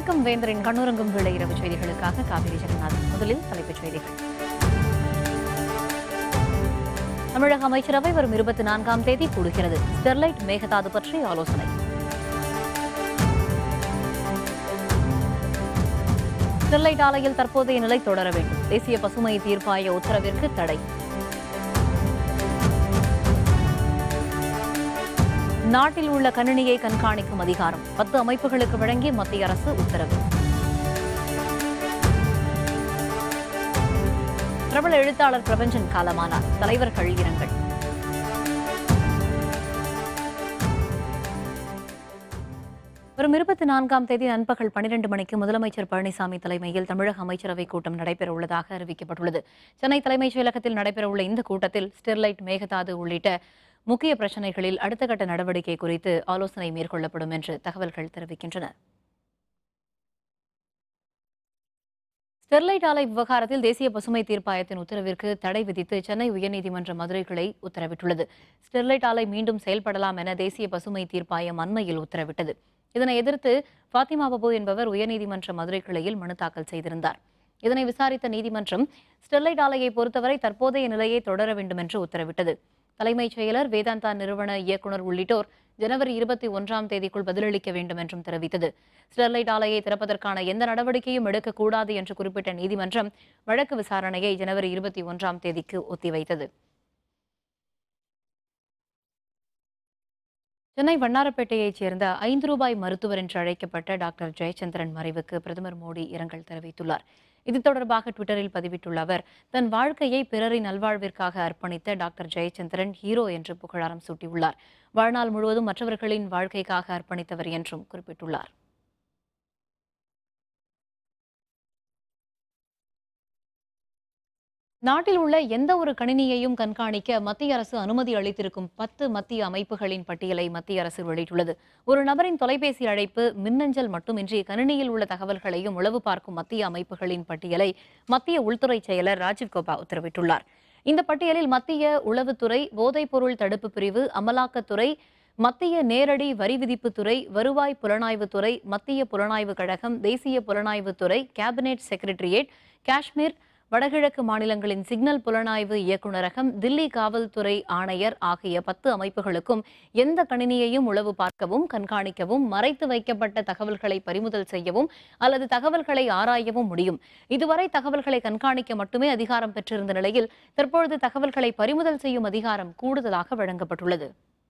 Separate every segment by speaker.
Speaker 1: வணக்கம் வேந்தரின் கண்ணுறங்கும் வேளை இரவு செய்திகளுக்காக காவிரி ஜெகநாதன் முதலில் தலைப்புச் செய்திகள் தமிழக அமைச்சரவை வரும் இருபத்தி நான்காம் தேதி கூடுகிறது ஸ்டெர்லைட் மேகதாது பற்றி ஆலோசனை ஸ்டெர்லைட் ஆலையில் தற்போதைய நிலை தொடர வேண்டும் தேசிய பசுமை தீர்ப்பாய உத்தரவிற்கு தடை நாட்டில் உள்ள கணினியை கண்காணிக்கும் அதிகாரம் பத்து அமைப்புகளுக்கு வழங்கி மத்திய அரசு உத்தரவு பிரபல எழுத்தாளர் பிரபஞ்சன் காலமானார் தலைவர்கள் இரங்கல் வரும் இருபத்தி நான்காம் தேதி நண்பகல் பனிரெண்டு மணிக்கு முதலமைச்சர் பழனிசாமி தலைமையில் தமிழக அமைச்சரவை கூட்டம் நடைபெற உள்ளதாக அறிவிக்கப்பட்டுள்ளது சென்னை தலைமைச் செயலகத்தில் நடைபெறவுள்ள இந்த கூட்டத்தில் ஸ்டெர்லைட் மேகதாது உள்ளிட்ட முக்கிய பிரச்சினைகளில் அடுத்த கட்ட நடவடிக்கை குறித்து ஆலோசனை மேற்கொள்ளப்படும் என்று தகவல்கள் தெரிவிக்கின்றன ஸ்டெர்லைட் ஆலை விவகாரத்தில் தேசிய பசுமை தீர்ப்பாயத்தின் உத்தரவிற்கு தடை விதித்து சென்னை உயர்நீதிமன்ற மதுரை கிளை உத்தரவிட்டுள்ளது ஸ்டெர்லைட் ஆலை மீண்டும் செயல்படலாம் என தேசிய பசுமை தீர்ப்பாயம் அண்மையில் உத்தரவிட்டது இதனை எதிர்த்து ஃபாத்திமா பாபு என்பவர் உயர்நீதிமன்ற மதுரை கிளையில் மனு தாக்கல் செய்திருந்தார் இதனை விசாரித்த நீதிமன்றம் ஸ்டெர்லைட் ஆலையை பொறுத்தவரை தற்போதைய நிலையை தொடர வேண்டும் என்று உத்தரவிட்டது தலைமைச் செயலர் வேதாந்தா நிறுவன இயக்குநர் உள்ளிட்டோர் ஜனவரி இருபத்தி ஒன்றாம் தேதிக்குள் பதிலளிக்க வேண்டும் என்றும் தெரிவித்தது ஸ்டெர்லைட் ஆலையை திறப்பதற்கான எந்த நடவடிக்கையும் எடுக்கக்கூடாது என்று குறிப்பிட்ட நீதிமன்றம் வழக்கு விசாரணையை ஜனவரி இருபத்தி ஒன்றாம் தேதிக்கு ஒத்திவைத்தது சென்னை வண்ணாரப்பேட்டையைச் சேர்ந்த ஐந்து ரூபாய் மருத்துவர் என்று அழைக்கப்பட்ட டாக்டர் ஜெயச்சந்திரன் மறைவுக்கு பிரதமர் மோடி இரங்கல் தெரிவித்துள்ளார் இது தொடர்பாக ட்விட்டரில் பதிவிட்டுள்ள அவர் தன் வாழ்க்கையை பிறரின் நல்வாழ்விற்காக அர்ப்பணித்த டாக்டர் ஜெயச்சந்திரன் ஹீரோ என்று புகழாரம் சூட்டியுள்ளார் வாழ்நாள் முழுவதும் மற்றவர்களின் வாழ்க்கைக்காக அர்ப்பணித்தவர் என்றும் குறிப்பிட்டுள்ளார் நாட்டில் உள்ள எந்த ஒரு கணினியையும் கண்காணிக்க மத்திய அரசு அனுமதி அளித்திருக்கும் பத்து மத்திய அமைப்புகளின் பட்டியலை மத்திய அரசு வெளியிட்டுள்ளது ஒரு நபரின் தொலைபேசி அழைப்பு மின்னஞ்சல் மட்டுமின்றி கணினியில் உள்ள தகவல்களையும் உளவு பார்க்கும் மத்திய அமைப்புகளின் பட்டியலை மத்திய உள்துறை செயலர் ராஜீவ் கோபா உத்தரவிட்டுள்ளார் இந்த பட்டியலில் மத்திய உளவுத்துறை போதைப்பொருள் தடுப்பு பிரிவு அமலாக்கத்துறை மத்திய நேரடி வரி விதிப்புத்துறை வருவாய் புலனாய்வுத்துறை மத்திய புலனாய்வு கழகம் தேசிய புலனாய்வுத்துறை கேபினெட் செக்ரட்டரியேட் காஷ்மீர் வடகிழக்கு மாநிலங்களின் சிக்னல் புலனாய்வு இயக்குநரகம் தில்லி காவல்துறை ஆணையர் ஆகிய பத்து அமைப்புகளுக்கும் எந்த கணினியையும் உளவு பார்க்கவும் கண்காணிக்கவும் மறைத்து வைக்கப்பட்ட தகவல்களை பறிமுதல் செய்யவும் அல்லது தகவல்களை ஆராயவும் முடியும் இதுவரை தகவல்களை கண்காணிக்க மட்டுமே அதிகாரம் பெற்றிருந்த நிலையில் தற்பொழுது தகவல்களை பறிமுதல் செய்யும் அதிகாரம் கூடுதலாக வழங்கப்பட்டுள்ளது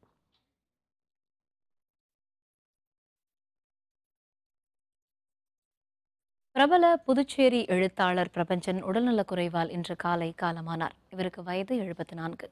Speaker 1: பிரபல புதுச்சேரி எழுத்தாளர் பிரபஞ்சன் உடல்நலக் குறைவால் இன்று காலை காலமானார் இவருக்கு வயது எழுபத்தி நான்கு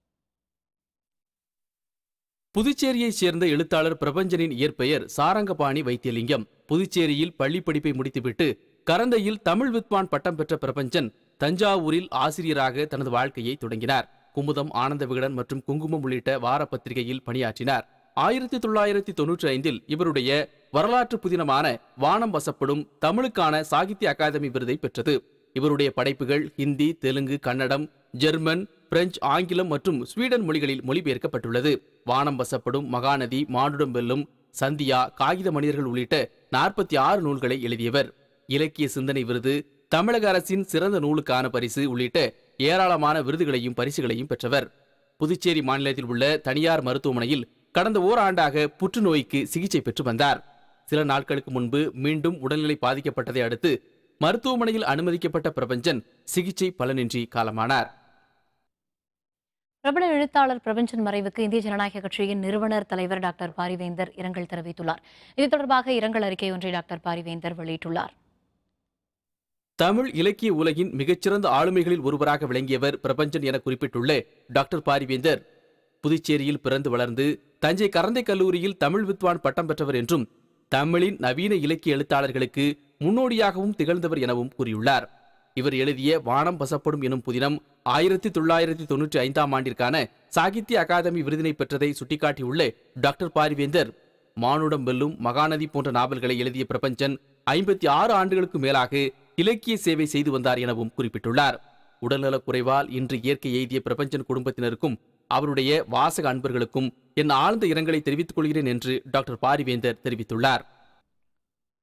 Speaker 2: புதுச்சேரியைச் சேர்ந்த எழுத்தாளர் பிரபஞ்சனின் இயற்பெயர் சாரங்கபாணி வைத்தியலிங்கம் புதுச்சேரியில் பள்ளி படிப்பை முடித்துவிட்டு கரந்தையில் தமிழ் வித்வான் பட்டம் பெற்ற பிரபஞ்சன் தஞ்சாவூரில் ஆசிரியராக தனது வாழ்க்கையை தொடங்கினார் குமுதம் ஆனந்த விகடன் மற்றும் குங்குமம் உள்ளிட்ட வார பத்திரிகையில் பணியாற்றினார் ஆயிரத்தி தொள்ளாயிரத்தி தொன்னூற்றி ஐந்தில் இவருடைய வரலாற்று புதினமான வானம் வசப்படும் தமிழுக்கான சாகித்ய அகாதமி விருதை பெற்றது இவருடைய படைப்புகள் ஹிந்தி தெலுங்கு கன்னடம் ஜெர்மன் பிரெஞ்சு ஆங்கிலம் மற்றும் ஸ்வீடன் மொழிகளில் மொழிபெயர்க்கப்பட்டுள்ளது வானம் வசப்படும் மகாநதி மானுடம் வெல்லும் சந்தியா காகித மனிதர்கள் உள்ளிட்ட நாற்பத்தி ஆறு நூல்களை எழுதியவர் இலக்கிய சிந்தனை விருது தமிழக அரசின் சிறந்த நூலுக்கான பரிசு உள்ளிட்ட ஏராளமான விருதுகளையும் பரிசுகளையும் பெற்றவர் புதுச்சேரி மாநிலத்தில் உள்ள தனியார் மருத்துவமனையில் கடந்த ஓராண்டாக புற்றுநோய்க்கு சிகிச்சை பெற்று வந்தார் சில நாட்களுக்கு முன்பு மீண்டும் உடல்நிலை பாதிக்கப்பட்டதை அடுத்து மருத்துவமனையில் அனுமதிக்கப்பட்ட பிரபஞ்சன் சிகிச்சை பலனின்றி காலமானார்
Speaker 1: பிரபல எழுத்தாளர் பிரபஞ்சன் மறைவுக்கு இந்திய ஜனநாயக கட்சியின் நிறுவனர் தலைவர் டாக்டர் பாரிவேந்தர் இரங்கல் தெரிவித்துள்ளார் இது தொடர்பாக இரங்கல் அறிக்கை ஒன்றை டாக்டர் பாரிவேந்தர் வெளியிட்டுள்ளார்
Speaker 2: தமிழ் இலக்கிய உலகின் மிகச்சிறந்த ஆளுமைகளில் ஒருவராக விளங்கியவர் பிரபஞ்சன் என குறிப்பிட்டுள்ள டாக்டர் பாரிவேந்தர் புதுச்சேரியில் பிறந்து வளர்ந்து தஞ்சை கரந்தை கல்லூரியில் தமிழ் வித்வான் பட்டம் பெற்றவர் என்றும் தமிழின் நவீன இலக்கிய எழுத்தாளர்களுக்கு முன்னோடியாகவும் திகழ்ந்தவர் எனவும் கூறியுள்ளார் இவர் எழுதிய வானம் வசப்படும் எனும் புதினம் ஆயிரத்தி தொள்ளாயிரத்தி தொன்னூற்றி ஐந்தாம் ஆண்டிற்கான சாகித்ய அகாதமி விருதினை பெற்றதை சுட்டிக்காட்டியுள்ள டாக்டர் பாரிவேந்தர் மானுடம் வெல்லும் மகாநதி போன்ற நாவல்களை எழுதிய பிரபஞ்சன் ஐம்பத்தி ஆறு ஆண்டுகளுக்கு மேலாக இலக்கிய சேவை செய்து வந்தார் எனவும் குறிப்பிட்டுள்ளார் உடல்நலக் குறைவால் இன்று இயற்கை எய்திய பிரபஞ்சன் குடும்பத்தினருக்கும் அவருடைய வாசக அன்பர்களுக்கும் என் ஆழ்ந்த இரங்கலை தெரிவித்துக் கொள்கிறேன் என்று டாக்டர் பாரிவேந்தர் தெரிவித்துள்ளார்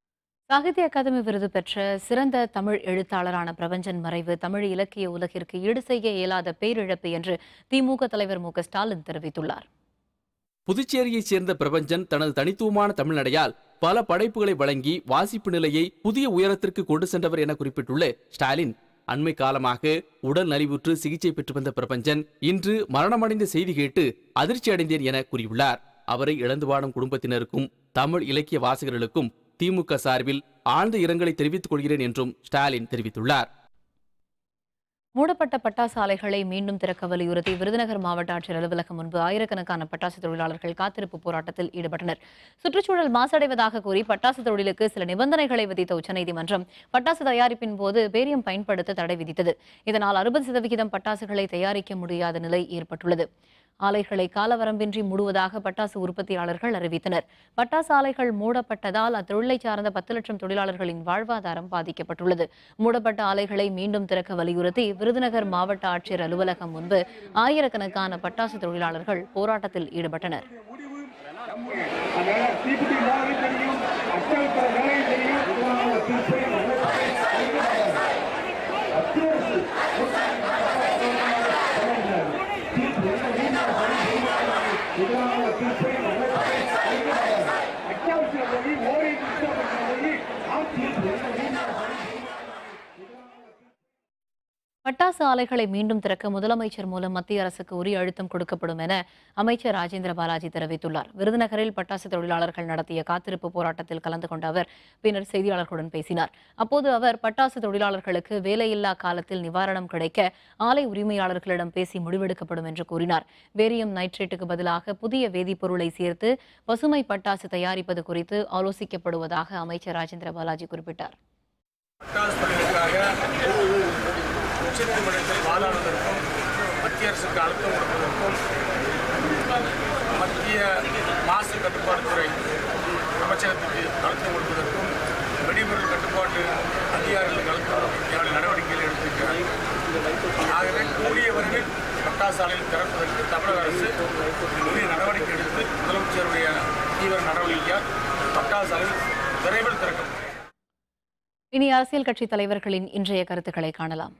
Speaker 1: சாகித்ய அகாதமி விருது பெற்ற சிறந்த தமிழ் எழுத்தாளரான பிரபஞ்சன் மறைவு தமிழ் இலக்கிய உலகிற்கு ஈடு செய்ய இயலாத பேரிழப்பு என்று திமுக தலைவர் மு க ஸ்டாலின் தெரிவித்துள்ளார்
Speaker 2: புதுச்சேரியைச் சேர்ந்த பிரபஞ்சன் தனது தனித்துவமான தமிழ்நடையால் பல படைப்புகளை வழங்கி வாசிப்பு நிலையை புதிய உயரத்திற்கு கொண்டு சென்றவர் என குறிப்பிட்டுள்ள ஸ்டாலின் அண்மை காலமாக உடல் நலிவுற்று சிகிச்சை பெற்று வந்த பிரபஞ்சன் இன்று மரணமடைந்த செய்தி கேட்டு அதிர்ச்சி அடைந்தேன் என கூறியுள்ளார் அவரை இழந்து வாடும் குடும்பத்தினருக்கும் தமிழ் இலக்கிய வாசகர்களுக்கும் திமுக சார்பில் ஆழ்ந்த இரங்கலை தெரிவித்துக் கொள்கிறேன் என்றும் ஸ்டாலின் தெரிவித்துள்ளார்
Speaker 1: மூடப்பட்ட பட்டாசு ஆலைகளை மீண்டும் திறக்க வலியுறுத்தி விருதுநகர் மாவட்ட ஆட்சியர் அலுவலகம் முன்பு ஆயிரக்கணக்கான பட்டாசு தொழிலாளர்கள் காத்திருப்பு போராட்டத்தில் ஈடுபட்டனர் சுற்றுச்சூழல் மாசடைவதாக கூறி பட்டாசு தொழிலுக்கு சில நிபந்தனைகளை விதித்த உச்சநீதிமன்றம் பட்டாசு தயாரிப்பின் போது பேரியம் பயன்படுத்த தடை விதித்தது இதனால் அறுபது சதவிகிதம் பட்டாசுகளை தயாரிக்க முடியாத நிலை ஏற்பட்டுள்ளது ஆலைகளை காலவரம்பின்றி மூடுவதாக பட்டாசு உற்பத்தியாளர்கள் அறிவித்தனர் பட்டாசு ஆலைகள் மூடப்பட்டதால் அத்தொழிலை சார்ந்த பத்து லட்சம் தொழிலாளர்களின் வாழ்வாதாரம் பாதிக்கப்பட்டுள்ளது மூடப்பட்ட ஆலைகளை மீண்டும் திறக்க வலியுறுத்தி விருதுநகர் மாவட்ட ஆட்சியர் அலுவலகம் முன்பு ஆயிரக்கணக்கான பட்டாசு தொழிலாளர்கள் போராட்டத்தில் ஈடுபட்டனர்
Speaker 3: அதனால தீப்பிடி இல்லாத தெரியும் அச்சலுக்கிற வேலை தெரியும் இதனால தீர்ப்பை இதனால தீர்ப்பை அத்தியாவசிய போய் ஓடி போய் ஆட்சி
Speaker 1: பட்டாசு ஆலைகளை மீண்டும் திறக்க முதலமைச்சர் மூலம் மத்திய அரசுக்கு உரிய அழுத்தம் கொடுக்கப்படும் என அமைச்சர் ராஜேந்திர பாலாஜி தெரிவித்துள்ளார் விருதுநகரில் பட்டாசு தொழிலாளர்கள் நடத்திய காத்திருப்பு போராட்டத்தில் கலந்து கொண்ட அவர் பின்னர் செய்தியாளர்களுடன் பேசினார் அப்போது அவர் பட்டாசு தொழிலாளர்களுக்கு வேலையில்லா காலத்தில் நிவாரணம் கிடைக்க ஆலை உரிமையாளர்களிடம் பேசி முடிவெடுக்கப்படும் என்று கூறினார் வேரியம் நைட்ரேட்டுக்கு பதிலாக புதிய வேதிப்பொருளை சேர்த்து பசுமை பட்டாசு தயாரிப்பது குறித்து ஆலோசிக்கப்படுவதாக அமைச்சர் ராஜேந்திர பாலாஜி குறிப்பிட்டார்
Speaker 4: பட்டாசு தொழிலுக்காக உச்சநீதிமன்றத்தில் வாதாடுவதற்கும் மத்திய அரசுக்கு அழுத்தம் கொடுப்பதற்கும் மத்திய மாசு கட்டுப்பாட்டுத்துறை அமைச்சகத்துக்கு அழுத்தம் கொடுப்பதற்கும் வெடிபொருள் கட்டுப்பாட்டு அதிகாரிகளுக்கு அழுத்தம் கொடுப்பதற்கான நடவடிக்கைகள் எடுத்திருக்கிறார் ஆகவே கூடிய வரைவில் பட்டாசு ஆலையில் திறப்பதற்கு தமிழக அரசு உரிய நடவடிக்கை எடுத்து முதலமைச்சருடைய தீவிர நடவடிக்கையால் பட்டாசு ஆலை விரைவில் திறக்கப்படும்
Speaker 1: இனி அரசியல் கட்சி தலைவர்களின் இன்றைய கருத்துக்களை காணலாம்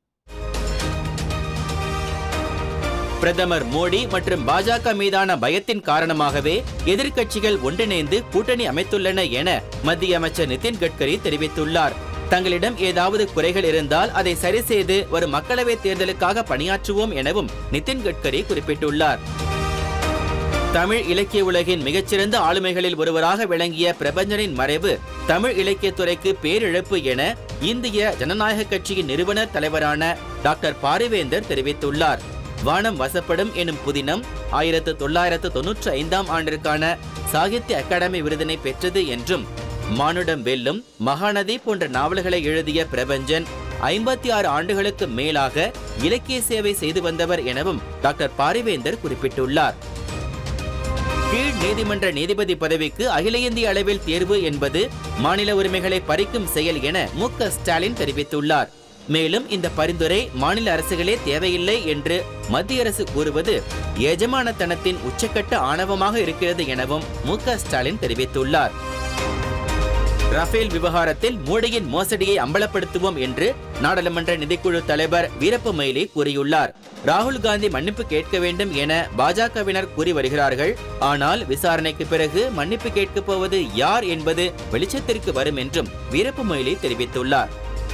Speaker 5: பிரதமர் மோடி மற்றும் பாஜக மீதான பயத்தின் காரணமாகவே எதிர்க்கட்சிகள் ஒன்றிணைந்து கூட்டணி அமைத்துள்ளன என மத்திய அமைச்சர் நிதின் கட்கரி தெரிவித்துள்ளார் தங்களிடம் ஏதாவது குறைகள் இருந்தால் அதை சரி செய்து வரும் மக்களவைத் தேர்தலுக்காக பணியாற்றுவோம் எனவும் நிதின் கட்கரி குறிப்பிட்டுள்ளார் தமிழ் இலக்கிய உலகின் மிகச்சிறந்த ஆளுமைகளில் ஒருவராக விளங்கிய பிரபஞ்சனின் மறைவு தமிழ் இலக்கியத்துறைக்கு பேரிழப்பு என இந்திய ஜனநாயக கட்சியின் நிறுவனர் தலைவரான டாக்டர் பாரிவேந்தர் தெரிவித்துள்ளார் வானம் வசப்படும் எனும் புதினம் ஆயிரத்து தொள்ளாயிரத்து தொன்னூற்றி ஐந்தாம் ஆண்டிற்கான சாகித்ய அகாடமி விருதினை பெற்றது என்றும் மானுடம் வெல்லும் மகாநதி போன்ற நாவல்களை எழுதிய பிரபஞ்சன் ஐம்பத்தி ஆறு ஆண்டுகளுக்கு மேலாக இலக்கிய சேவை செய்து வந்தவர் எனவும் டாக்டர் பாரிவேந்தர் குறிப்பிட்டுள்ளார் கீழ் நீதிமன்ற நீதிபதி பதவிக்கு அகில இந்திய அளவில் தேர்வு என்பது மாநில உரிமைகளை பறிக்கும் செயல் என மு க ஸ்டாலின் தெரிவித்துள்ளார் மேலும் இந்த பரிந்துரை மாநில அரசுகளே தேவையில்லை என்று மத்திய அரசு கூறுவது எஜமானத்தனத்தின் உச்சக்கட்ட ஆணவமாக இருக்கிறது எனவும் மு க ஸ்டாலின் தெரிவித்துள்ளார் ரஃபேல் விவகாரத்தில் மோடியின் மோசடியை அம்பலப்படுத்துவோம் என்று நாடாளுமன்ற நிதிக்குழு தலைவர் வீரப்ப மொய்லி கூறியுள்ளார் ராகுல் காந்தி மன்னிப்பு கேட்க வேண்டும் என பாஜகவினர் கூறி வருகிறார்கள் ஆனால் விசாரணைக்கு பிறகு மன்னிப்பு கேட்கப் போவது யார் என்பது வெளிச்சத்திற்கு வரும் என்றும் வீரப்ப மொய்லி தெரிவித்துள்ளார்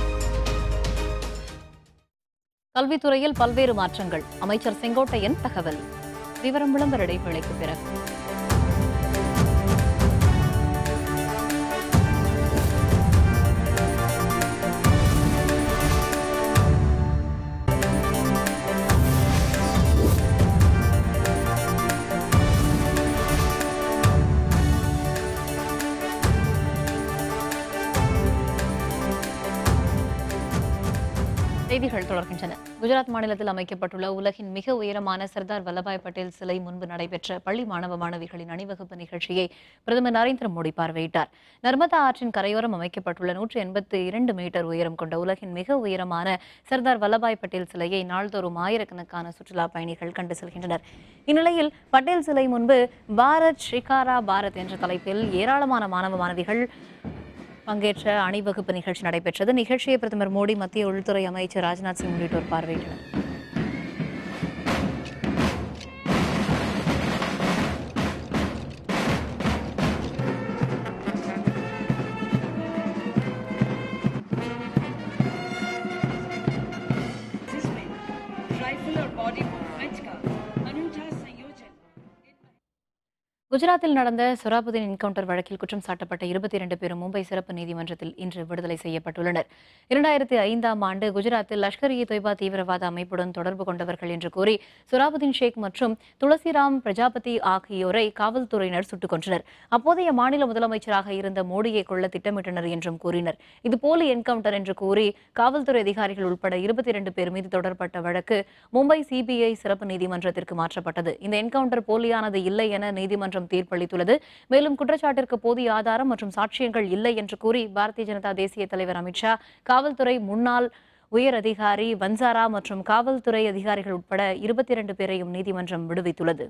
Speaker 1: கல்வித்துறையில் பல்வேறு மாற்றங்கள் அமைச்சர் செங்கோட்டையன் தகவல் விவரம் விளம்பர இடைவேளைக்கு பிறகு செய்திகள் தொடர்கின்றன குஜராத் மாநிலத்தில் அமைக்கப்பட்டுள்ள உலகின் மிக உயரமான சர்தார் வல்லபாய் பட்டேல் சிலை முன்பு நடைபெற்ற பள்ளி மாணவ மாணவிகளின் அணிவகுப்பு நிகழ்ச்சியை பிரதமர் நரேந்திர மோடி பார்வையிட்டார் நர்மதா ஆற்றின் கரையோரம் அமைக்கப்பட்டுள்ள நூற்றி எண்பத்தி இரண்டு மீட்டர் உயரம் கொண்ட உலகின் மிக உயரமான சர்தார் வல்லபாய் பட்டேல் சிலையை நாள்தோறும் ஆயிரக்கணக்கான சுற்றுலா பயணிகள் கண்டு செல்கின்றனர் இந்நிலையில் பட்டேல் சிலை முன்பு பாரத் ஷிகாரா பாரத் என்ற தலைப்பில் ஏராளமான மாணவ மாணவிகள் பங்கேற்ற அணிவகுப்பு நிகழ்ச்சி நடைபெற்றது நிகழ்ச்சியை பிரதமர் மோடி மத்திய உள்துறை அமைச்சர் ராஜ்நாத் சிங் உள்ளிட்டோர் பார்வையிட்டனர்
Speaker 6: जिसमें राइफल और बॉडी मूवमेंट का अनूठा संयोजन
Speaker 1: குஜராத்தில் நடந்த சொராபுதீன் என்கவுண்டர் வழக்கில் குற்றம் சாட்டப்பட்ட இருபத்தி இரண்டு பேரும் மும்பை சிறப்பு நீதிமன்றத்தில் இன்று விடுதலை செய்யப்பட்டுள்ளனர் இரண்டாயிரத்தி ஐந்தாம் ஆண்டு குஜராத்தில் லஷ்கர் இ தொய்பா தீவிரவாத அமைப்புடன் தொடர்பு கொண்டவர்கள் என்று கூறி சொராபுதீன் ஷேக் மற்றும் துளசிராம் பிரஜாபதி ஆகியோரை காவல்துறையினர் சுட்டுக் கொன்றனர் அப்போதைய மாநில முதலமைச்சராக இருந்த மோடியை கொள்ள திட்டமிட்டனர் என்றும் கூறினர் இது போலி என்கவுண்டர் என்று கூறி காவல்துறை அதிகாரிகள் உட்பட இருபத்தி இரண்டு பேர் மீது தொடரப்பட்ட வழக்கு மும்பை சிபிஐ சிறப்பு நீதிமன்றத்திற்கு மாற்றப்பட்டது இந்த என்கவுண்டர் போலியானது இல்லை என நீதிமன்றம் தீர்ப்பளித்துள்ளது மேலும் குற்றச்சாட்டிற்கு போதிய ஆதாரம் மற்றும் சாட்சியங்கள் இல்லை என்று கூறி பாரதிய ஜனதா தேசிய தலைவர் அமித்ஷா காவல்துறை முன்னாள் உயர் அதிகாரி வன்சாரா மற்றும் காவல்துறை அதிகாரிகள் உட்பட இருபத்தி இரண்டு பேரையும் நீதிமன்றம் விடுவித்துள்ளது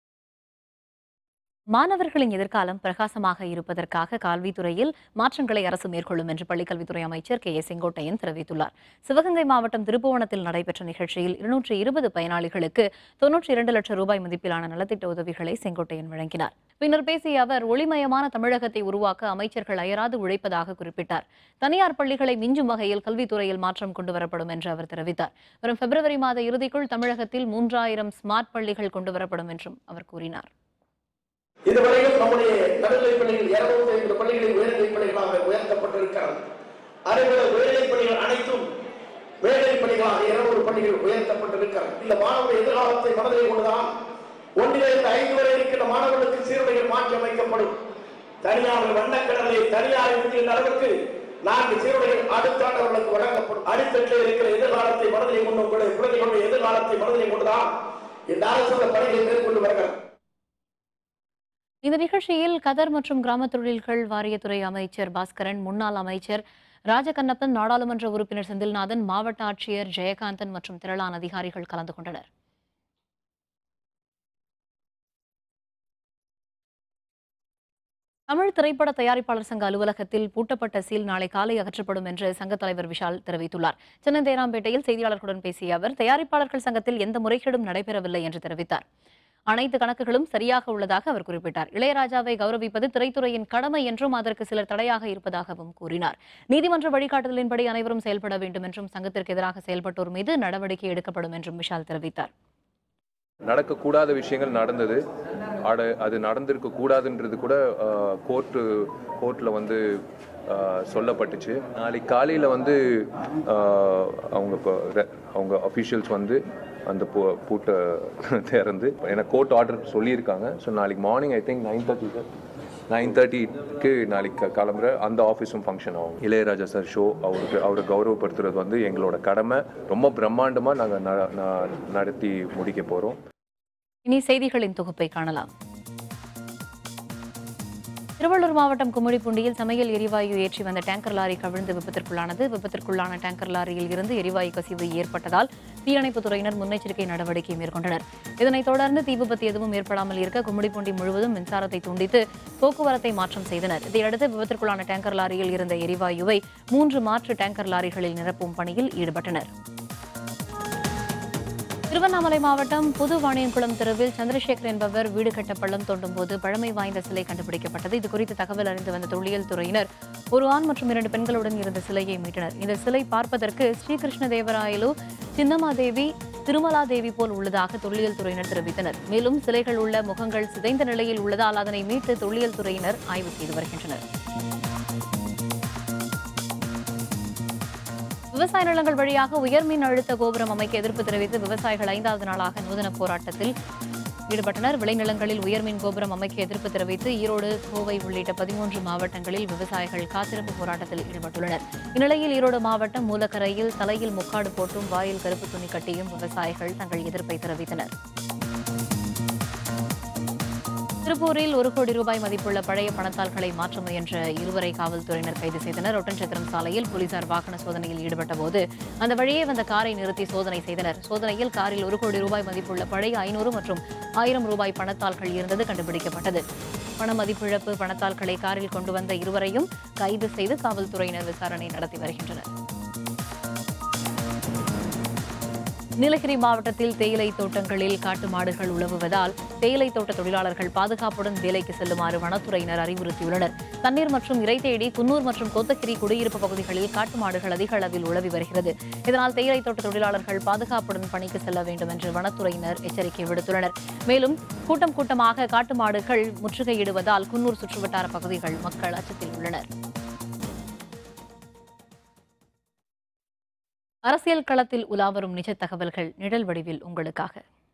Speaker 1: மாணவர்களின் எதிர்காலம் பிரகாசமாக இருப்பதற்காக கல்வித்துறையில் மாற்றங்களை அரசு மேற்கொள்ளும் என்று பள்ளிக்கல்வித்துறை அமைச்சர் கே ஏ செங்கோட்டையன் தெரிவித்துள்ளார் சிவகங்கை மாவட்டம் திருப்புவனத்தில் நடைபெற்ற நிகழ்ச்சியில் இருநூற்றி இருபது பயனாளிகளுக்கு தொன்னூற்றி இரண்டு லட்சம் ரூபாய் மதிப்பிலான நலத்திட்ட உதவிகளை செங்கோட்டையன் வழங்கினார் பின்னர் பேசிய அவர் ஒளிமயமான தமிழகத்தை உருவாக்க அமைச்சர்கள் அயராது உழைப்பதாக குறிப்பிட்டார் தனியார் பள்ளிகளை மிஞ்சும் வகையில் கல்வித்துறையில் மாற்றம் கொண்டுவரப்படும் என்று அவர் தெரிவித்தார் வரும் பிப்ரவரி மாத இறுதிக்குள் தமிழகத்தில் மூன்றாயிரம் ஸ்மார்ட் பள்ளிகள் கொண்டுவரப்படும் என்றும் அவர் கூறினார்
Speaker 7: இதுவரையும் நம்முடைய நடுநிலைப் பள்ளிகள் இருநூத்தி ஐம்பது பள்ளிகளில் உயர்நிலைப் பள்ளிகளாக உயர்த்தப்பட்டிருக்கிறது அதேபோல உயர்நிலைப் பள்ளிகள் அனைத்தும் மேல்நிலைப் பள்ளிகளாக இருநூறு பள்ளிகள் உயர்த்தப்பட்டிருக்கிறது இந்த மாணவருடைய எதிர்காலத்தை மனதில் கொண்டுதான் ஒன்றிலிருந்து ஐந்து வரை இருக்கின்ற மாணவர்களுக்கு சீருடைகள் மாற்றி அமைக்கப்படும் தனியார் வண்ணக்கடலை தனியார் என்கின்ற அளவுக்கு நான்கு சீருடைகள் அடுத்த ஆண்டவர்களுக்கு வழங்கப்படும் அடித்தட்டில் இருக்கிற எதிர்காலத்தை மனதில் கொண்டு உங்களுடைய குழந்தைகளுடைய எதிர்காலத்தை மனதில் கொண்டுதான் இந்த அரசு இந்த பணிகளை மேற்கொண்டு வருகிறது
Speaker 1: இந்த நிகழ்ச்சியில் கதர் மற்றும் கிராம தொழில்கள் வாரியத்துறை அமைச்சர் பாஸ்கரன் முன்னாள் அமைச்சர் ராஜகண்ணப்பன் நாடாளுமன்ற உறுப்பினர் செந்தில்நாதன் மாவட்ட ஆட்சியர் ஜெயகாந்தன் மற்றும் திரளான அதிகாரிகள் கலந்து கொண்டனர் தமிழ் திரைப்பட தயாரிப்பாளர் சங்க அலுவலகத்தில் பூட்டப்பட்ட சீல் நாளை காலை அகற்றப்படும் என்று சங்கத் தலைவர் விஷால் தெரிவித்துள்ளார் சென்னை தேராம்பேட்டையில் செய்தியாளர்களுடன் பேசிய அவர் தயாரிப்பாளர்கள் சங்கத்தில் எந்த முறைகேடும் நடைபெறவில்லை என்று தெரிவித்தார் அனைத்து கணக்குகளும் சரியாக உள்ளதாக அவர் குறிப்பிட்டார் இளையராஜாவை கௌரவிப்பது திரைத்துறையின் கடமை என்றும் அதற்கு சிலர் தடையாக இருப்பதாகவும் கூறினார் நீதிமன்ற வழிகாட்டுதலின்படி அனைவரும் செயல்பட வேண்டும் என்றும் சங்கத்திற்கு எதிராக செயல்பட்டோர் மீது நடவடிக்கை எடுக்கப்படும் என்றும் விஷால் தெரிவித்தார்
Speaker 8: நடக்கக்கூடாத விஷயங்கள் நடந்தது அட அது நடந்திருக்க கூடாதுன்றது கூட கோர்ட்டு கோர்ட்டில் வந்து ஆஹ், சொல்லப்பட்டுச்சு நாளைக்கு காலையில் வந்து ஆஹ், அவங்க இப்போ ரெ- அவங்க அஃபிஷியல்ஸ் வந்து அந்த பூ பூட்டை திறந்து எனக்கு கோர்ட் ஆர்டர் சொல்லியிருக்காங்க ஸோ நாளைக்கு morning I think nine thirty nine தேர்ட்டிக்கு நாளைக்கு கிளம்புற அந்த ஆஃபீஸும் ஃபங்க்ஷன் ஆகும் இளையராஜா சார் ஷோ அவருக்கு அவரை கௌரவப்படுத்துறது வந்து எங்களோட கடமை ரொம்ப பிரம்மாண்டமாக நாங்கள் நடத்தி முடிக்க போகிறோம்
Speaker 1: இனி செய்திகளின் தொகுப்பை காணலாம் திருவள்ளூர் மாவட்டம் கும்மிடிப்பூண்டியில் சமையல் எரிவாயு ஏற்றி வந்த டேங்கர் லாரி கவிழ்ந்து விபத்திற்குள்ளானது விபத்திற்குள்ளான டேங்கர் லாரியில் இருந்து எரிவாயு கசிவு ஏற்பட்டதால் தீயணைப்புத் துறையினர் முன்னெச்சரிக்கை நடவடிக்கை மேற்கொண்டனர் இதனைத் தொடர்ந்து தீ விபத்து எதுவும் ஏற்படாமல் இருக்க கும்மிடிப்பூண்டி முழுவதும் மின்சாரத்தை துண்டித்து போக்குவரத்தை மாற்றம் செய்தனர் இதையடுத்து விபத்திற்குள்ளான டேங்கர் லாரியில் இருந்த எரிவாயுவை மூன்று மாற்று டேங்கர் லாரிகளில் நிரப்பும் பணியில் ஈடுபட்டனர் திருவண்ணாமலை மாவட்டம் புது வாணியங்குளம் தெருவில் சந்திரசேகர் என்பவர் வீடு கட்ட பள்ளம் தோண்டும் போது பழமை வாய்ந்த சிலை கண்டுபிடிக்கப்பட்டது இது குறித்து தகவல் அறிந்து வந்த தொல்லியல் துறையினர் ஒரு ஆண் மற்றும் இரண்டு பெண்களுடன் இருந்த சிலையை மீட்டனர் இந்த சிலை பார்ப்பதற்கு ஸ்ரீகிருஷ்ண தேவராயலு சின்னமாதேவி திருமலாதேவி போல் உள்ளதாக தொல்லியல் துறையினர் தெரிவித்தனர் மேலும் சிலைகள் உள்ள முகங்கள் சிதைந்த நிலையில் உள்ளதால் அதனை மீட்டு தொல்லியல் துறையினர் ஆய்வு செய்து வருகின்றனர் விவசாய நிலங்கள் வழியாக உயர்மின் அழுத்த கோபுரம் அமைக்க எதிர்ப்பு தெரிவித்து விவசாயிகள் ஐந்தாவது நாளாக நூதன போராட்டத்தில் ஈடுபட்டனர் விளைநிலங்களில் உயர்மின் கோபுரம் அமைக்க எதிர்ப்பு தெரிவித்து ஈரோடு கோவை உள்ளிட்ட பதிமூன்று மாவட்டங்களில் விவசாயிகள் காத்திருப்பு போராட்டத்தில் ஈடுபட்டுள்ளனர் இந்நிலையில் ஈரோடு மாவட்டம் மூலக்கரையில் தலையில் முக்காடு போட்டும் வாயில் கருப்பு துணி கட்டியும் விவசாயிகள் தங்கள் எதிர்ப்பை தெரிவித்தனர் திருப்பூரில் ஒரு கோடி ரூபாய் மதிப்புள்ள பழைய பணத்தாள்களை மாற்ற முயன்ற இருவரை காவல்துறையினர் கைது செய்தனர் ஒட்டன்சத்திரம் சாலையில் போலீசார் வாகன சோதனையில் ஈடுபட்ட போது அந்த வழியே வந்த காரை நிறுத்தி சோதனை செய்தனர் சோதனையில் காரில் ஒரு கோடி ரூபாய் மதிப்புள்ள பழைய ஐநூறு மற்றும் ஆயிரம் ரூபாய் பணத்தாள்கள் இருந்தது கண்டுபிடிக்கப்பட்டது பண மதிப்பிழப்பு பணத்தாள்களை காரில் கொண்டு வந்த இருவரையும் கைது செய்து காவல்துறையினர் விசாரணை நடத்தி வருகின்றனர் நீலகிரி மாவட்டத்தில் தேயிலை தோட்டங்களில் காட்டு மாடுகள் உழவுவதால் தேயிலை தோட்ட தொழிலாளர்கள் பாதுகாப்புடன் வேலைக்கு செல்லுமாறு வனத்துறையினர் அறிவுறுத்தியுள்ளனர் தண்ணீர் மற்றும் இறை தேடி குன்னூர் மற்றும் கோத்தகிரி குடியிருப்பு பகுதிகளில் காட்டு மாடுகள் அதிக அளவில் உழவி வருகிறது இதனால் தேயிலை தோட்ட தொழிலாளர்கள் பாதுகாப்புடன் பணிக்கு செல்ல வேண்டும் என்று வனத்துறையினர் எச்சரிக்கை விடுத்துள்ளனர் மேலும் கூட்டம் கூட்டமாக காட்டு மாடுகள் முற்றுகையிடுவதால் குன்னூர் சுற்றுவட்டார பகுதிகள் மக்கள் அச்சத்தில் உள்ளனர் அரசியல் களத்தில் உலாவரும் நிஜ தகவல்கள் நிழல் வடிவில் உங்களுக்காக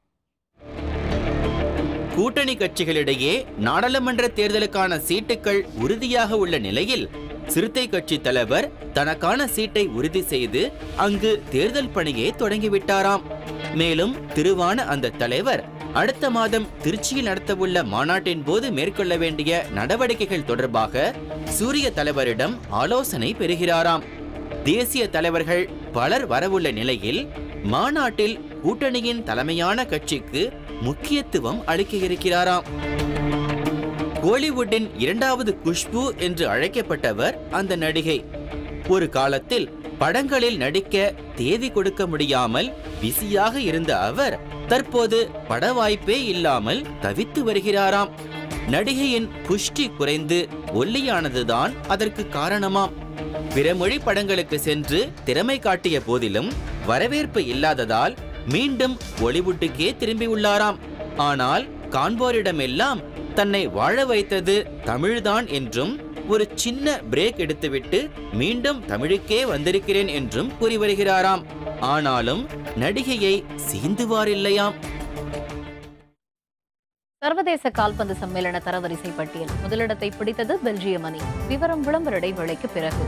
Speaker 5: கூட்டணி கட்சிகளிடையே நாடாளுமன்ற தேர்தலுக்கான சீட்டுகள் உறுதியாக உள்ள நிலையில் சிறுத்தை கட்சி தலைவர் தனக்கான சீட்டை உறுதி செய்து அங்கு தேர்தல் பணியை தொடங்கிவிட்டாராம் மேலும் திருவான அந்த தலைவர் அடுத்த மாதம் திருச்சியில் நடத்தவுள்ள மாநாட்டின் போது மேற்கொள்ள வேண்டிய நடவடிக்கைகள் தொடர்பாக சூரிய தலைவரிடம் ஆலோசனை பெறுகிறாராம் தேசிய தலைவர்கள் பலர் வரவுள்ள நிலையில் மாநாட்டில் கூட்டணியின் தலைமையான கட்சிக்கு முக்கியத்துவம் அளிக்க இருக்கிறாராம் கோலிவுட்டின் இரண்டாவது குஷ்பு என்று அழைக்கப்பட்டவர் அந்த நடிகை ஒரு காலத்தில் படங்களில் நடிக்க தேதி கொடுக்க முடியாமல் பிஸியாக இருந்த அவர் தற்போது பட வாய்ப்பே இல்லாமல் தவித்து வருகிறாராம் நடிகையின் புஷ்டி குறைந்து ஒல்லியானதுதான் அதற்கு காரணமாம் பிற மொழி படங்களுக்கு சென்று திறமை காட்டிய போதிலும் வரவேற்பு இல்லாததால் மீண்டும் ஒளிவுட்டுக்கே திரும்பியுள்ளாராம் ஆனால் காண்போரிடமெல்லாம் தன்னை வாழ வைத்தது தமிழ்தான் என்றும் ஒரு சின்ன பிரேக் எடுத்துவிட்டு மீண்டும் தமிழுக்கே வந்திருக்கிறேன் என்றும் கூறி வருகிறாராம் ஆனாலும் நடிகையை சீந்துவாரில்லையாம்
Speaker 1: சர்வதேச கால்பந்து சம்மேளன தரவரிசை பட்டியல் முதலிடத்தை பிடித்தது பெல்ஜியம் அணி விவரம் விளம்பர இடைவேளைக்கு பிறகு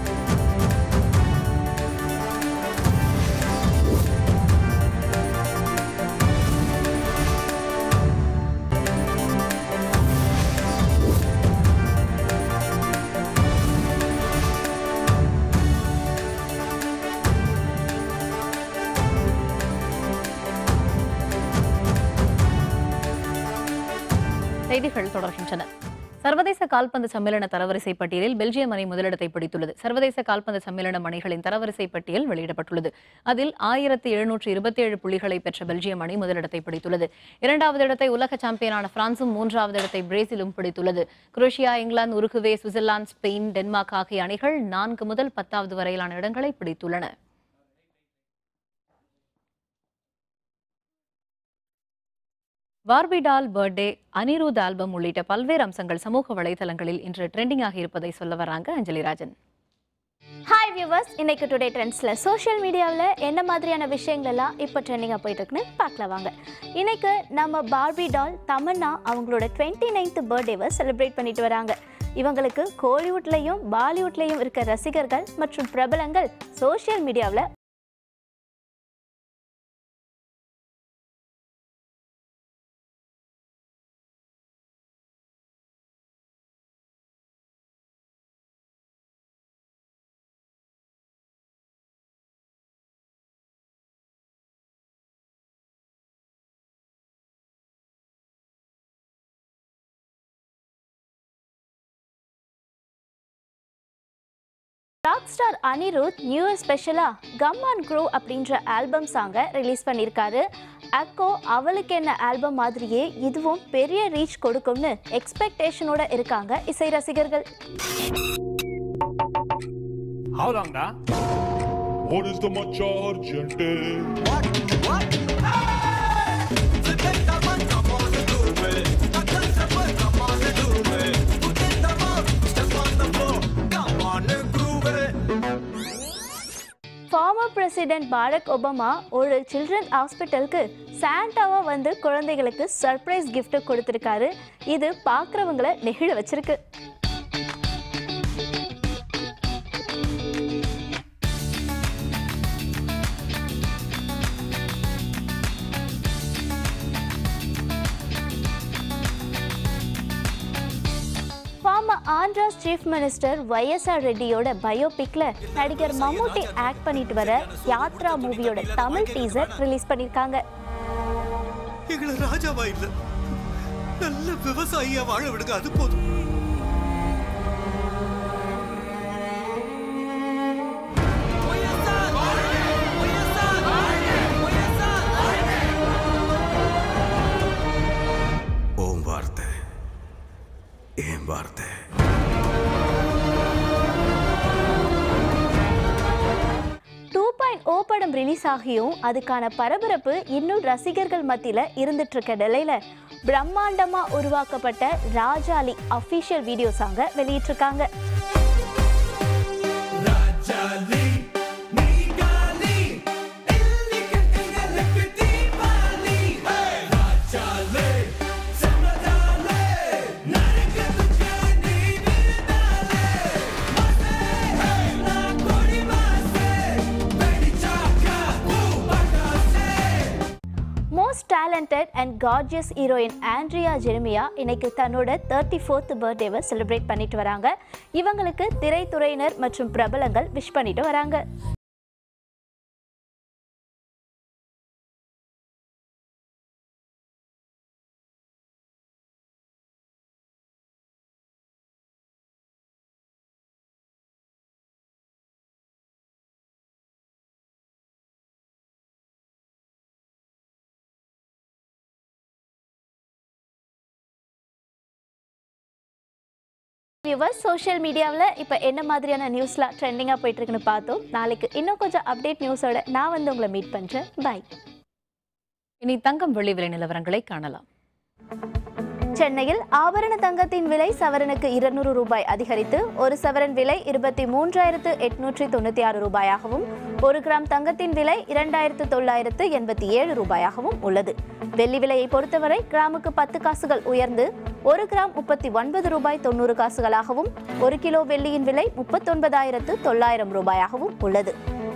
Speaker 1: செய்திகள் தொடர்கின்றன சர்வதேச கால்பந்து சம்மேளன தரவரிசை பட்டியலில் பெல்ஜியம் அணி முதலிடத்தை பிடித்துள்ளது சர்வதேச கால்பந்து சம்மேளன அணிகளின் தரவரிசை பட்டியல் வெளியிடப்பட்டுள்ளது அதில் ஆயிரத்தி எழுநூற்று இருபத்தி ஏழு புள்ளிகளை பெற்ற பெல்ஜியம் அணி முதலிடத்தை பிடித்துள்ளது இரண்டாவது இடத்தை உலக சாம்பியனான பிரான்சும் மூன்றாவது இடத்தை பிரேசிலும் பிடித்துள்ளது Croatia England Uruguay Switzerland Spain Denmark ஆகிய அணிகள் நான்கு முதல் பத்தாவது வரையிலான இடங்களை பிடித்துள்ளன Barbie doll birthday Anirudh album உள்ளிட்ட பல்வேறு அம்சங்கள் சமூக வலைதளங்களில் இன்று ட்ரெண்டிங் ஆகி இருப்பதை சொல்ல வராங்க அஞ்சலி ராஜன்
Speaker 9: ஹாய் வியூவர்ஸ் இன்னைக்கு டுடே ட்ரெண்ட்ஸில் சோஷியல் மீடியாவில் என்ன மாதிரியான விஷயங்களெல்லாம் இப்போ ட்ரெண்டிங்காக போயிட்டு இருக்குன்னு பார்க்கலாம் வாங்க இன்னைக்கு நம்ம பார்பி டால் தமன்னா அவங்களோட டுவெண்ட்டி நைன்த் பர்த்டேவை செலிப்ரேட் பண்ணிட்டு வராங்க இவங்களுக்கு கோலிவுட்லேயும் பாலிவுட்லேயும் இருக்க ரசிகர்கள் மற்றும் பிரபலங்கள் சோஷியல் மீடியாவில் ராக் ஸ்டார் அனிருத் நியூ ஸ்பெஷலாக கம் அண்ட் க்ரோ அப்படின்ற ஆல்பம் சாங்கை ரிலீஸ் பண்ணியிருக்காரு அக்கோ அவளுக்கு என்ன ஆல்பம் மாதிரியே இதுவும் பெரிய ரீச் கொடுக்கும்னு எக்ஸ்பெக்டேஷனோட இருக்காங்க இசை ரசிகர்கள்
Speaker 10: How long da?
Speaker 11: What is the much urgent?
Speaker 9: Former president Barack Obama ஒரு சில்ட்ரன் ஹாஸ்பிட்டலுக்கு சாண்டாவா வந்து குழந்தைகளுக்கு சர்ப்ரைஸ் gift கொடுத்துருக்காரு இது பார்க்குறவங்கள நெகிழ வச்சிருக்கு former Andhra's chief minister YSR ரெட்டியோட பயோபிக்ல நடிகர் மம்முட்டி ஆக்ட் பண்ணிட்டு வர யாத்ரா மூவியோட தமிழ் டீசர் ரிலீஸ் பண்ணிருக்காங்க
Speaker 12: எங்களை ராஜாவா இல்ல
Speaker 10: நல்ல விவசாயியா வாழ விடுங்க அது போதும் ஓம் வார்த்தை ஏன் வார்த்தை
Speaker 9: டூ பாயிண்ட் ஓ படம் ரிலீஸ் ஆகியும் அதுக்கான பரபரப்பு இன்னும் ரசிகர்கள் மத்தியில் இருந்துட்டு இருக்க நிலையில பிரம்மாண்டமா உருவாக்கப்பட்ட ராஜாலி அஃபிஷியல் வீடியோ சாங்க வெளியிட்டிருக்காங்க most talented and gorgeous heroine Andrea Jeremiah இன்னைக்கு தன்னோட தேர்ட்டி ஃபோர்த் பர்த்டேவை செலிப்ரேட் பண்ணிட்டு வராங்க இவங்களுக்கு திரைத்துறையினர் மற்றும் பிரபலங்கள் விஷ் பண்ணிட்டு வராங்க வியூவர்ஸ் சோஷியல் மீடியாவில் இப்போ என்ன மாதிரியான நியூஸ்லாம் ட்ரெண்டிங்காக போயிட்டு இருக்குன்னு பார்த்தோம் நாளைக்கு இன்னும் கொஞ்சம் அப்டேட் நியூஸோட நான் வந்து உங்களை மீட் பண்ணுறேன் பை
Speaker 1: இனி தங்கம் வெள்ளி விலை நிலவரங்களை காணலாம்
Speaker 9: சென்னையில் ஆபரண தங்கத்தின் விலை சவரனுக்கு இருநூறு ரூபாய் அதிகரித்து ஒரு சவரன் விலை இருபத்தி மூன்றாயிரத்து எட்நூற்றி தொண்ணூற்றி ஆறு ரூபாயாகவும் ஒரு கிராம் தங்கத்தின் விலை இரண்டாயிரத்து தொள்ளாயிரத்து எண்பத்தி ஏழு ரூபாயாகவும் உள்ளது வெள்ளி விலையை பொறுத்தவரை கிராமுக்கு பத்து காசுகள் உயர்ந்து ஒரு கிராம் முப்பத்தி ஒன்பது ரூபாய் தொண்ணூறு காசுகளாகவும் ஒரு கிலோ வெள்ளியின் விலை முப்பத்தொன்பதாயிரத்து தொள்ளாயிரம் ரூபாயாகவும் உள்ளது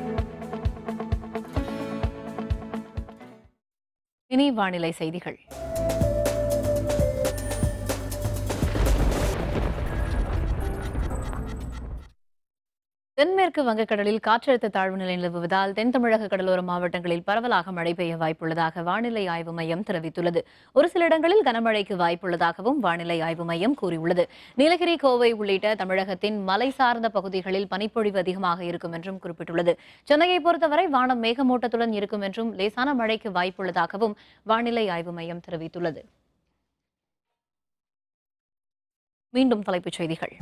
Speaker 1: இனி வானிலை செய்திகள் தென்மேற்கு வங்கக்கடலில் காற்றழுத்த தாழ்வு நிலை நிலவுவதால் தென் தமிழக கடலோர மாவட்டங்களில் பரவலாக மழை பெய்ய வாய்ப்புள்ளதாக வானிலை ஆய்வு மையம் தெரிவித்துள்ளது ஒரு சில இடங்களில் கனமழைக்கு வாய்ப்புள்ளதாகவும் வானிலை ஆய்வு மையம் கூறியுள்ளது நீலகிரி கோவை உள்ளிட்ட தமிழகத்தின் மலை சார்ந்த பகுதிகளில் பனிப்பொழிவு அதிகமாக இருக்கும் என்றும் குறிப்பிட்டுள்ளது சென்னையை பொறுத்தவரை வானம் மேகமூட்டத்துடன் இருக்கும் என்றும் லேசான மழைக்கு வாய்ப்புள்ளதாகவும் வானிலை ஆய்வு மையம் தெரிவித்துள்ளது மீண்டும் தலைப்புச் செய்திகள்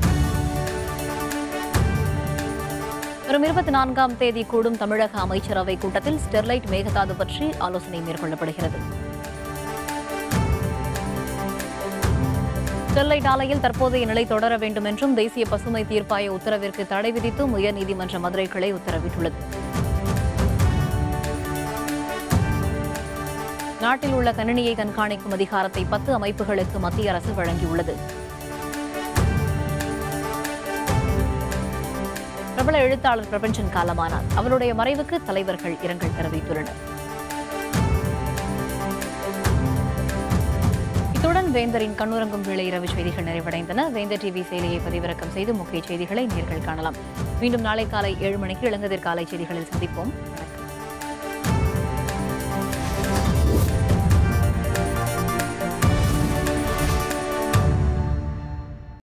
Speaker 1: வரும் இருபத்தி நான்காம் தேதி கூடும் தமிழக அமைச்சரவை கூட்டத்தில் ஸ்டெர்லைட் மேகதாது பற்றி ஆலோசனை மேற்கொள்ளப்படுகிறது ஸ்டெர்லைட் ஆலையில் தற்போதைய நிலை தொடர வேண்டும் என்றும் தேசிய பசுமை தீர்ப்பாய உத்தரவிற்கு தடை விதித்தும் உயர்நீதிமன்ற மதுரை கிளை உத்தரவிட்டுள்ளது நாட்டில் உள்ள கணினியை கண்காணிக்கும் அதிகாரத்தை பத்து அமைப்புகளுக்கு மத்திய அரசு வழங்கியுள்ளது பிரபல எழுத்தாளர் பிரபஞ்சன் காலமானார் அவருடைய மறைவுக்கு தலைவர்கள் இரங்கல் தெரிவித்துள்ளனர் இத்துடன் வேந்தரின் கண்ணுறங்கும் வேளை இரவு செய்திகள் நிறைவடைந்தன வேந்தர் டிவி செயலியை பதிவிறக்கம் செய்து முக்கிய செய்திகளை நேர்கள் காணலாம் மீண்டும் நாளை காலை ஏழு மணிக்கு இளங்கதிர் காலை செய்திகளில் சந்திப்போம்